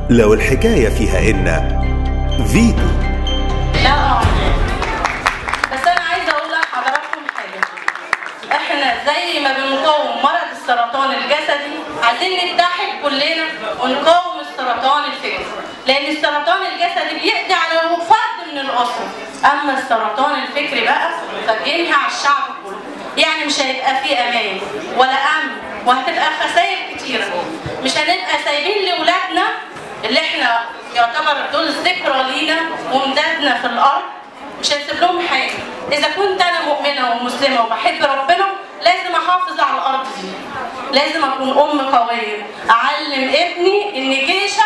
لو الحكاية فيها إن فيتو لا أعلم بس أنا عايزة أقول لحضراتكم حاجة إحنا زي ما بنقاوم مرض السرطان الجسدي عايزين نتحد كلنا ونقاوم السرطان الفكري لأن السرطان الجسدي بيقضي على فرد من الأسرة أما السرطان الفكري بقى فبينهي على الشعب كله يعني مش هيبقى فيه أمان ولا أمن وهتبقى خسائر كتيرة مش هنبقى سايبين لأولادنا اللي احنا يعتبر دول ذكرى لينا وامدادنا في الارض مش هنسيب لهم حاجه اذا كنت انا مؤمنه ومسلمه وبحب ربنا لازم احافظ على الارض دي لازم اكون ام قويه اعلم ابني ان جيشك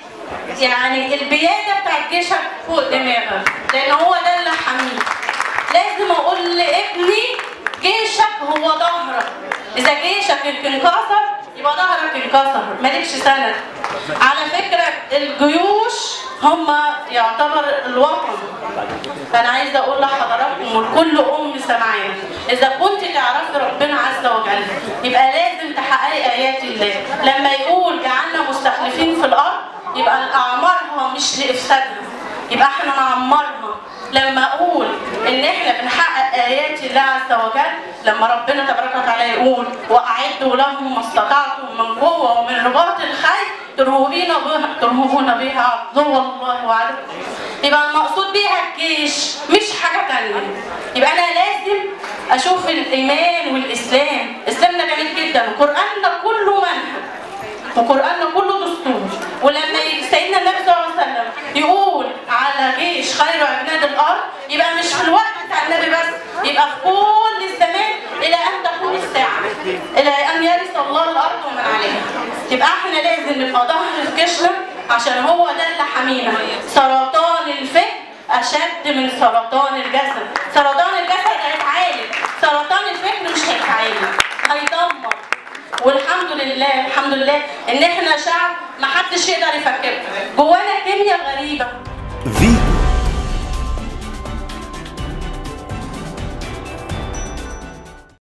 يعني البياده بتاعت جيشك فوق دماغك لان هو ده اللي حميه لازم اقول لابني جيشك هو ظهرك اذا جيشك انكسر يبقى ظهرك انكسر مالكش سند على فكره الجيوش هم يعتبر الوطن فانا عايزه اقول لحضراتكم ولكل ام سامعانا اذا كنت تعرفي ربنا عز وجل يبقى لازم تحققي ايات الله لما يقول جعلنا مستخلفين في الارض يبقى اعمارها مش لافسادها يبقى احنا نعمرها لما اقول ان احنا بنحقق ايات الله عز وجل لما ربنا تبارك وتعالى يقول واعدوا لهم ما استطعتم من قوه ومن رباط الخيل ترهبين بها ترهبون بها عدو الله وعدوكم يبقى المقصود بيها الجيش مش حاجه ثانيه يبقى انا لازم اشوف الايمان والاسلام اسلامنا جميل جدا وقراننا كله منهج وقراننا كله دستور ولما سيدنا النبي صلى الله عليه وسلم يقول على جيش خير عناد الارض يبقى مش في الوقت بتاع النبي بس يبقى في كل الزمان الى ان تقوم الساعه الى ان يرث الله الارض ومن عليها يبقى احنا لازم نبقى ظهر في جيشنا عشان هو ده اللي حمينا سرطان الفكر اشد من سرطان الجسد سرطان الجسد هيتعالج سرطان الفكر مش هيتعالج هيدمر والحمد لله الحمد لله ان احنا شعب ما حدش يقدر يفكرنا جوانا كيمياء غريبه فيتو